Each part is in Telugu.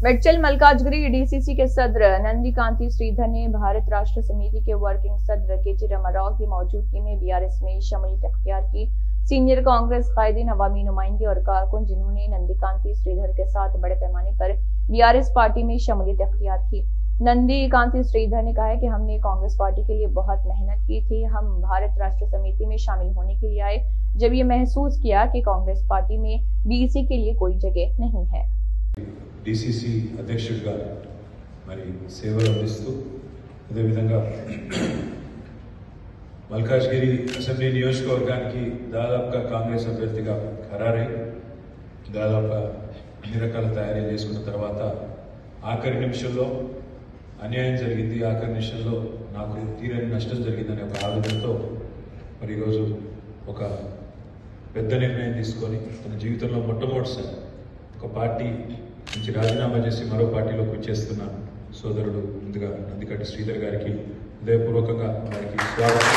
मेडचल मलकाजगिरी डीसीसी के सदर नंदी कांति श्रीधर ने भारत राष्ट्र समिति के वर्किंग सदर के टी रमाराव की मौजूदगी में बीआरएस में शमूलियत अख्तियार की सीनियर कांग्रेस कायदीन अवामी नुमाइंदे और कारकुन जिन्होंने नंदी कांति श्रीधर के साथ बड़े पैमाने पर बीआरएस पार्टी में शमूलियत अख्तियार की नंदी कांति श्रीधर ने कहा है कि हमने कांग्रेस पार्टी के लिए बहुत मेहनत की थी हम भारत राष्ट्र समिति में शामिल होने के लिए आए जब ये महसूस किया कि कांग्रेस पार्टी में बीसी के लिए कोई जगह नहीं है డిసిసి అధ్యక్షుడిగా మరి సేవలు అందిస్తూ అదేవిధంగా మల్కాజ్గిరి అసెంబ్లీ నియోజకవర్గానికి దాదాపుగా కాంగ్రెస్ అభ్యర్థిగా ఖరారై దాదాపుగా అన్ని రకాల తయారీ చేసుకున్న తర్వాత ఆఖరి నిమిషంలో అన్యాయం జరిగింది ఆఖరి నిమిషంలో నాకు తీరని నష్టం జరిగిందనే ఒక ఆవేదనతో మరి ఈరోజు ఒక పెద్ద నిర్ణయం తీసుకొని తన జీవితంలో మొట్టమొదటిసారి ఒక పార్టీ నుంచి రాజీనామా చేసి మరో పార్టీలోకి వచ్చేస్తున్న సోదరుడు ముందుగా నందికటి శ్రీధర్ గారికి హృదయపూర్వకంగా వారికి స్వాగతం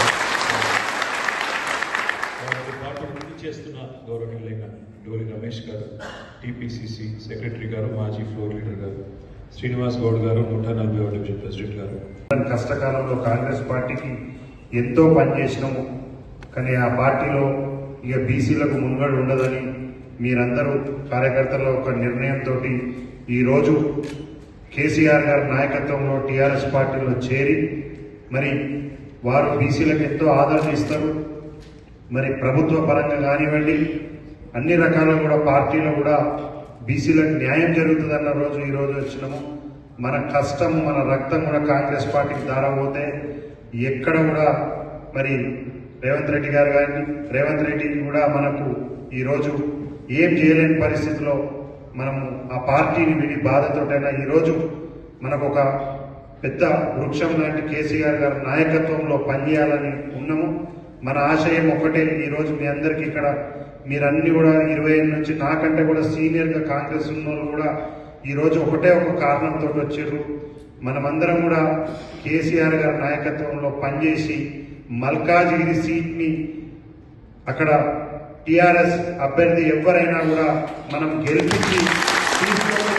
వారితో పాటు వృత్తి చేస్తున్న గౌరవనీయులైన డోలి రమేష్ గారు టీపీసీసీ సెక్రటరీ గారు మాజీ ఫ్లోర్ లీడర్ గారు శ్రీనివాస్ గౌడ్ గారు నూట నలభై ఒకటి డివిజన్ ప్రెసిడెంట్ గారు కష్టకాలంలో కాంగ్రెస్ పార్టీకి ఎంతో పనిచేసినాము కానీ ఆ పార్టీలో ఇక బీసీలకు మునుగడు ఉండదని మీరందరూ కార్యకర్తల ఒక నిర్ణయంతో ఈరోజు కేసీఆర్ గారి నాయకత్వంలో టీఆర్ఎస్ పార్టీలో చేరి మరి వారు బీసీలకు ఎంతో ఆదరణ ఇస్తారు మరి ప్రభుత్వ పరంగా కానివ్వండి అన్ని రకాలుగా కూడా పార్టీలో కూడా బీసీలకు న్యాయం జరుగుతుందన్న రోజు ఈ రోజు వచ్చినాము మన కష్టం మన రక్తం కూడా కాంగ్రెస్ పార్టీకి దారబోతే ఎక్కడ కూడా మరి రేవంత్ రెడ్డి గారు కానీ రేవంత్ రెడ్డి కూడా మనకు ఈరోజు ఏం చేయలేని పరిస్థితిలో మనము ఆ పార్టీని విడి బాధతోటైనా ఈరోజు మనకు ఒక పెద్ద వృక్షం లాంటి కేసీఆర్ గారి నాయకత్వంలో పనిచేయాలని ఉన్నాము మన ఆశయం ఒకటే ఈరోజు మీ అందరికీ ఇక్కడ మీరన్ని కూడా ఇరవై ఏళ్ళ నుంచి నాకంటే కూడా సీనియర్గా కాంగ్రెస్ ఉన్న వాళ్ళు కూడా ఈరోజు ఒకటే ఒక కారణంతో వచ్చారు మనమందరం కూడా కేసీఆర్ గారి నాయకత్వంలో పనిచేసి మల్కాజిగిరి సీట్ని అక్కడ టిఆర్ఎస్ అభ్యర్థి ఎవరైనా కూడా మనం గెలిపించి తీసుకోవడం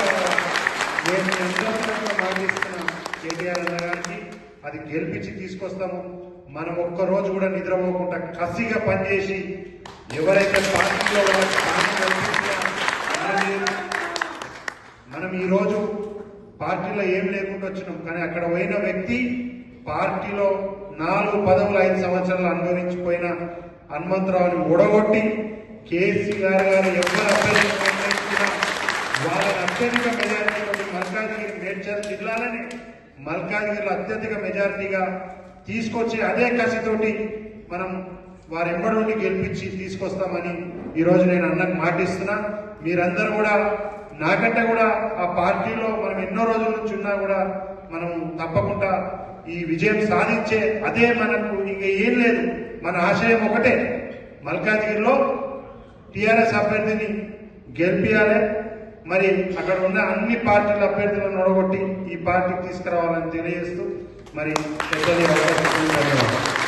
నేను మీ అందరి తరఫున మాటిస్తున్నాం కేటీఆర్ అన్న గారికి అది గెలిపించి తీసుకొస్తాము మనం ఒక్క రోజు కూడా నిద్రపోకుండా కసిగా పనిచేసి ఎవరైతే పార్టీలో వాళ్ళకి స్థానం కల్పించినా మనం- మనం ఈరోజు పార్టీలో ఏం లేకుండా వచ్చినాం కానీ అక్కడ పోయిన వ్యక్తి పార్టీలో నాలుగు పదవులు ఐదు సంవత్సరాలు అనుభవించిపోయిన హనుమంతరావుని ఓడగొట్టి కేసీఆర్ గారు ఎవరు అభ్యర్థి నిర్ణయించినా వాళ్ళని అత్యధిక మెజారిటీలో మల్కాజ్గిరి మేడ్చల్ జిల్లాలని మల్కాజ్గిరిలో అత్యధిక మెజారిటీగా తీసుకొచ్చి అదే కసితోటి మనం వారి ఎంబడి గెలిపించి తీసుకొస్తామని ఈ రోజు నేను అన్నకు మాటిస్తున్నా మీరందరూ కూడా నాకంటే కూడా ఆ పార్టీలో మనం ఎన్నో రోజుల నుంచి ఉన్నా కూడా మనం తప్పకుండా ఈ విజయం సాధించే అదే మనకు ఇంక ఏం లేదు మన ఆశయం ఒకటే మల్కాజ్గిరిలో టిఆర్ఎస్ అభ్యర్థిని గెలిపియాలి మరి అక్కడ ఉన్న అన్ని పార్టీల అభ్యర్థులను నొడగొట్టి ఈ పార్టీకి తీసుకురావాలని తెలియజేస్తూ మరి పెద్దలు ఈ అవకాశం ఇచ్చినందుకు ధన్యవాదాలు